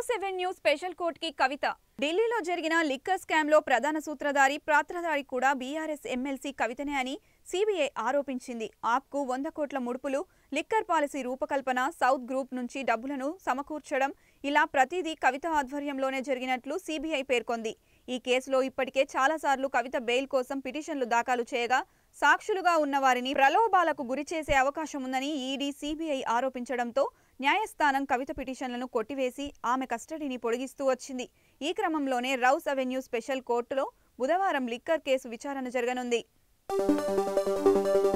rows avenue special కోర్టుకి కవిత ఢిల్లీలో జరిగిన లిక్కర్ స్కామ్ లో ప్రధాన సూత్రధారి పాత్రధారి కూడా బీఆర్ఎస్ ఎమ్మెల్సీ కవితనే అని సిబిఐ ఆరోపించింది ఆప్కు వంద కోట్ల ముడుపులు లిక్కర్ పాలసీ రూపకల్పన సౌత్ గ్రూప్ నుంచి డబ్బులను సమకూర్చడం ఇలా ప్రతిదీ కవిత ఆధ్వర్యంలోనే జరిగినట్లు సిబిఐ పేర్కొంది ఈ కేసులో ఇప్పటికే చాలాసార్లు కవిత బెయిల్ కోసం పిటిషన్లు దాఖలు చేయగా సాక్షులుగా ఉన్న వారిని ప్రలోభాలకు గురి చేసే అవకాశం ఉందని ఈడీ సిబిఐ ఆరోపించడంతో న్యాయస్థానం కవిత పిటిషన్లను కొట్టివేసి ఆమె కస్టడీని పొడిగిస్తూ వచ్చింది ఈ క్రమంలోనే రౌస్ అవెన్యూ స్పెషల్ కోర్టులో బుధవారం లిక్కర్ కేసు విచారణ జరగనుంది